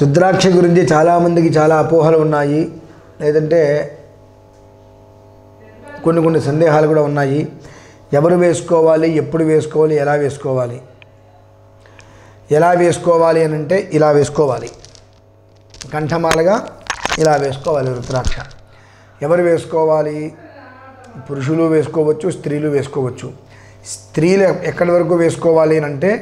రుద్రాక్ష గురించి చాలామందికి చాలా అపోహలు ఉన్నాయి లేదంటే కొన్ని కొన్ని సందేహాలు కూడా ఉన్నాయి ఎవరు వేసుకోవాలి ఎప్పుడు వేసుకోవాలి ఎలా వేసుకోవాలి ఎలా వేసుకోవాలి అని అంటే ఇలా వేసుకోవాలి కంఠమాలగా ఇలా వేసుకోవాలి రుద్రాక్ష ఎవరు వేసుకోవాలి పురుషులు వేసుకోవచ్చు స్త్రీలు వేసుకోవచ్చు స్త్రీలు ఎక్కడి వరకు వేసుకోవాలి అని అంటే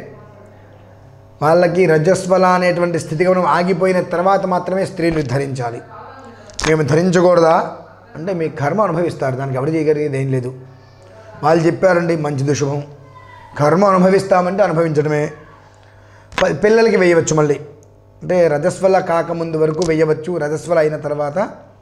వాళ్ళకి రజస్వల అనేటువంటి స్థితిగమనం ఆగిపోయిన తర్వాత మాత్రమే స్త్రీలు ధరించాలి మేము ధరించకూడదా అంటే మీ కర్మ అనుభవిస్తారు దానికి ఎవరు చేయగలిగేది ఏం లేదు వాళ్ళు చెప్పారండి మంచిది శుభం కర్మ అనుభవిస్తామంటే అనుభవించడమే ప- పిల్లలకి వేయవచ్చు మళ్ళీ అంటే రజస్వల కాకముందు వరకు వేయవచ్చు రజస్వల అయిన తర్వాత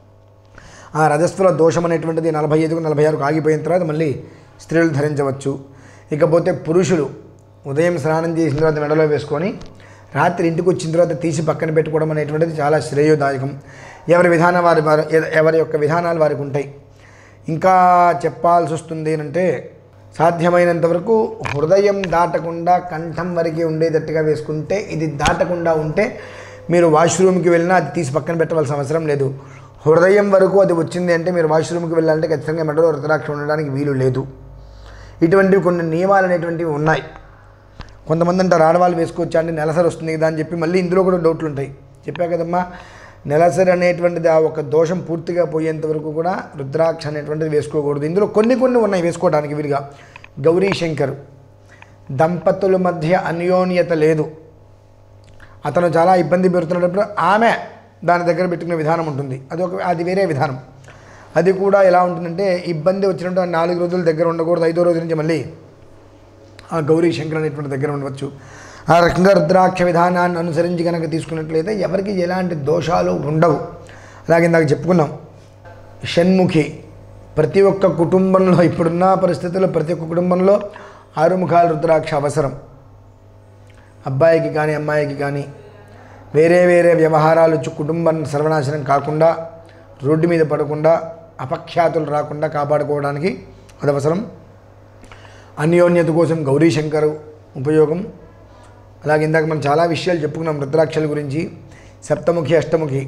ఆ రజస్వల దోషం అనేటువంటిది నలభై ఐదుకు నలభై ఆరుకు ఆగిపోయిన తర్వాత మళ్ళీ స్త్రీలు ధరించవచ్చు ఇకపోతే పురుషులు ఉదయం స్నానం చేసిన తర్వాత మెడలో వేసుకొని రాత్రి ఇంటికి వచ్చిన తర్వాత తీసి పక్కన పెట్టుకోవడం అనేటువంటిది చాలా శ్రేయోదాయకం ఎవరి విధానం వారి వారి ఎవరి యొక్క విధానాలు వారికి ఉంటాయి ఇంకా చెప్పాల్సి వస్తుంది అంటే సాధ్యమైనంత వరకు హృదయం దాటకుండా కంఠం వరకే ఉండేటట్టుగా వేసుకుంటే ఇది దాటకుండా ఉంటే మీరు వాష్రూమ్కి వెళ్ళినా అది తీసి పక్కన పెట్టవలసిన అవసరం లేదు హృదయం వరకు అది వచ్చింది అంటే మీరు వాష్రూమ్కి వెళ్ళాలంటే ఖచ్చితంగా మెడలో రుద్రాక్ష ఉండడానికి వీలు లేదు ఇటువంటివి కొన్ని నియమాలు అనేటువంటివి ఉన్నాయి కొంతమంది అంటారు ఆడవాళ్ళు వేసుకోవచ్చా అంటే నెలసరి వస్తుంది కదా అని చెప్పి మళ్ళీ ఇందులో కూడా డౌట్లు ఉంటాయి చెప్పా కదమ్మా నెలసరి అనేటువంటిది ఆ ఒక దోషం పూర్తిగా పోయేంత వరకు కూడా రుద్రాక్ష అనేటువంటిది వేసుకోకూడదు ఇందులో కొన్ని కొన్ని ఉన్నాయి వేసుకోవడానికి వీలుగా గౌరీ శంకర్ దంపతుల మధ్య అన్యోన్యత లేదు అతను చాలా ఇబ్బంది పెడుతున్నప్పుడు ఆమె దాని దగ్గర పెట్టుకునే విధానం ఉంటుంది అది ఒక అది వేరే విధానం అది కూడా ఎలా ఉంటుందంటే ఇబ్బంది వచ్చినట్టు ఆ నాలుగు రోజుల దగ్గర ఉండకూడదు ఐదో రోజు నుంచి మళ్ళీ ఆ గౌరీ శంకర్ అనేటువంటి దగ్గర ఉండవచ్చు ఆ రకంగా రుద్రాక్ష విధానాన్ని అనుసరించి కనుక తీసుకున్నట్లయితే ఎవరికి ఎలాంటి దోషాలు ఉండవు అలాగే ఇందాక చెప్పుకున్నాం షణ్ముఖి ప్రతి ఒక్క కుటుంబంలో ఇప్పుడున్న పరిస్థితుల్లో ప్రతి ఒక్క కుటుంబంలో ఆరు ముఖాల రుద్రాక్ష అవసరం అబ్బాయికి కానీ అమ్మాయికి కానీ వేరే వేరే వ్యవహారాలు వచ్చి కుటుంబం సర్వనాశనం కాకుండా రోడ్డు మీద పడకుండా అపఖ్యాతులు రాకుండా కాపాడుకోవడానికి అది అవసరం అన్యోన్యత కోసం గౌరీశంకర్ ఉపయోగం అలాగే ఇందాక మనం చాలా విషయాలు చెప్పుకున్నాం రుద్రాక్షల గురించి సప్తముఖి అష్టముఖి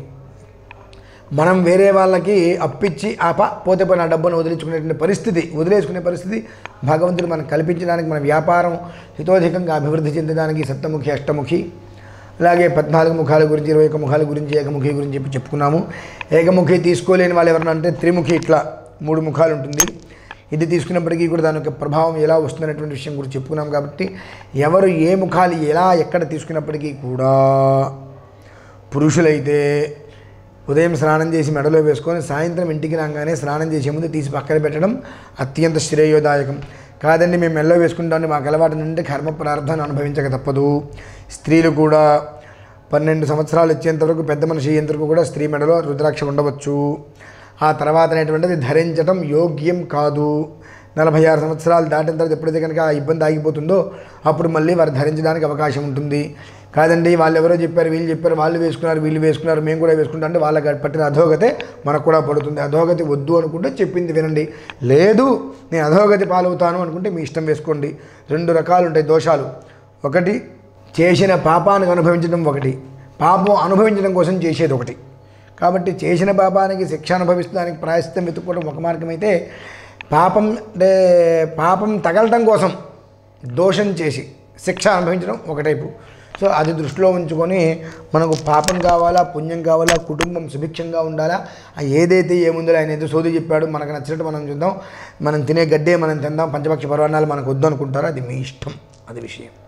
మనం వేరే వాళ్ళకి అప్పిచ్చి ఆప పోతే పోయిన ఆ డబ్బును వదిలించుకునేటువంటి పరిస్థితి వదిలేసుకునే పరిస్థితి భగవంతుడు మనకు కల్పించడానికి మన వ్యాపారం హితోధికంగా అభివృద్ధి చెందడానికి సప్తముఖి అష్టముఖి అలాగే పద్నాలుగు ముఖాల గురించి ఇరవై ఒక్క ముఖాల గురించి ఏకముఖి గురించి చెప్పి చెప్పుకున్నాము ఏకముఖి తీసుకోలేని వాళ్ళు ఎవరన్నా అంటే త్రిముఖి ఇట్లా మూడు ముఖాలు ఉంటుంది ఇది తీసుకున్నప్పటికీ కూడా దాని యొక్క ప్రభావం ఎలా వస్తుందనేటువంటి విషయం గురించి చెప్పుకున్నాం కాబట్టి ఎవరు ఏ ముఖాలు ఎలా ఎక్కడ తీసుకున్నప్పటికీ కూడా పురుషులైతే ఉదయం స్నానం చేసి మెడలో వేసుకొని సాయంత్రం ఇంటికి రాగానే స్నానం చేసే ముందు తీసి పక్కన పెట్టడం అత్యంత శ్రేయోదాయకం కాదండి మేము మెడలో వేసుకుంటామని మాకు అలవాటు నుండి కర్మ ప్రార్థన అనుభవించక తప్పదు స్త్రీలు కూడా పన్నెండు సంవత్సరాలు వచ్చేంత వరకు పెద్ద మనిషి అయ్యేంత వరకు కూడా స్త్రీ మెడలో రుద్రాక్ష ఉండవచ్చు ఆ తర్వాత అనేటువంటిది ధరించడం యోగ్యం కాదు నలభై ఆరు సంవత్సరాలు దాటిన తర్వాత ఎప్పుడైతే కనుక ఆ ఇబ్బంది ఆగిపోతుందో అప్పుడు మళ్ళీ వారు ధరించడానికి అవకాశం ఉంటుంది కాదండి వాళ్ళు ఎవరో చెప్పారు వీళ్ళు చెప్పారు వాళ్ళు వేసుకున్నారు వీళ్ళు వేసుకున్నారు మేము కూడా వేసుకుంటాం అంటే వాళ్ళకి పట్టిన అధోగతే మనకు కూడా పడుతుంది అధోగతి వద్దు అనుకుంటే చెప్పింది వినండి లేదు నేను అధోగతి పాలవుతాను అనుకుంటే మీ ఇష్టం వేసుకోండి రెండు రకాలు ఉంటాయి దోషాలు ఒకటి చేసిన పాపానికి అనుభవించడం ఒకటి పాపం అనుభవించడం కోసం చేసేది ఒకటి కాబట్టి చేసిన పాపానికి శిక్ష అనుభవించడానికి ప్రాయశ్చిత్తం వెతుక్కోవడం ఒక మార్గం అయితే పాపం అంటే పాపం తగలటం కోసం దోషం చేసి శిక్ష అనుభవించడం ఒక టైపు సో అది దృష్టిలో ఉంచుకొని మనకు పాపం కావాలా పుణ్యం కావాలా కుటుంబం సుభిక్షంగా ఉండాలా ఆ ఏదైతే ఏముందో ఆయన ఏదో సోది చెప్పాడు మనకు నచ్చినట్టు మనం చూద్దాం మనం తినే గడ్డే మనం తిందాం పంచపక్ష పర్వాణాలు మనకు వద్దు అనుకుంటారో అది మీ ఇష్టం అది విషయం